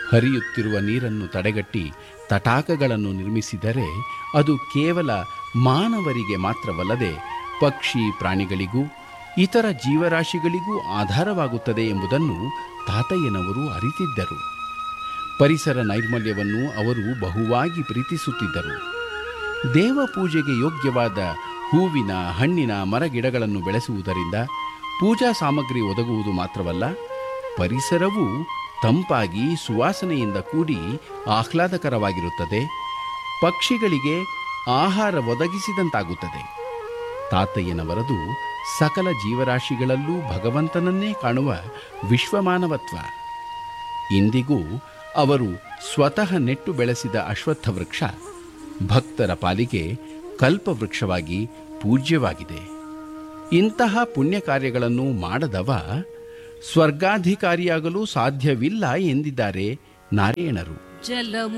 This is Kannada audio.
ಹರಿಯುತ್ತಿರುವ ನೀರನ್ನು ತಡೆಗಟ್ಟಿ ತಟಾಕಗಳನ್ನು ನಿರ್ಮಿಸಿದರೆ ಅದು ಕೇವಲ ಮಾನವರಿಗೆ ಮಾತ್ರವಲ್ಲದೆ ಪಕ್ಷಿ ಪ್ರಾಣಿಗಳಿಗೂ ಇತರ ಜೀವರಾಶಿಗಳಿಗೂ ಆಧಾರವಾಗುತ್ತದೆ ಎಂಬುದನ್ನು ತಾತಯ್ಯನವರು ಅರಿತಿದ್ದರು ಪರಿಸರ ನೈರ್ಮಲ್ಯವನ್ನು ಅವರು ಬಹುವಾಗಿ ಪ್ರೀತಿಸುತ್ತಿದ್ದರು ದೇವ ಪೂಜೆಗೆ ಯೋಗ್ಯವಾದ ಹೂವಿನ ಹಣ್ಣಿನ ಮರಗಿಡಗಳನ್ನು ಬೆಳೆಸುವುದರಿಂದ ಪೂಜಾ ಸಾಮಗ್ರಿ ಒದಗುವುದು ಮಾತ್ರವಲ್ಲ ಪರಿಸರವು ತಂಪಾಗಿ ಸುವಾಸನೆಯಿಂದ ಕೂಡಿ ಆಹ್ಲಾದಕರವಾಗಿರುತ್ತದೆ ಪಕ್ಷಿಗಳಿಗೆ ಆಹಾರ ಒದಗಿಸಿದಂತಾಗುತ್ತದೆ ತಾತಯ್ಯನವರದು ಸಕಲ ಜೀವರಾಶಿಗಳಲ್ಲೂ ಭಗವಂತನನ್ನೇ ಕಾಣುವ ವಿಶ್ವಮಾನವತ್ವ ಇಂದಿಗೂ ಅವರು ಸ್ವತಃ ನೆಟ್ಟು ಬೆಳೆಸಿದ ಅಶ್ವತ್ಥ ವೃಕ್ಷ ಭಕ್ತರ ಪಾಲಿಗೆ ಕಲ್ಪವೃಕ್ಷವಾಗಿ ಪೂಜ್ಯವಾಗಿದೆ ಇಂತಹ ಪುಣ್ಯ ಕಾರ್ಯಗಳನ್ನು ಮಾಡದವ ಸ್ವರ್ಗಾಧಿಕಾರಿಯಾಗಲು ಸಾಧ್ಯವಿಲ್ಲ ಎಂದಿದ್ದಾರೆ ನಾರಾಯಣರು ಜಲಮು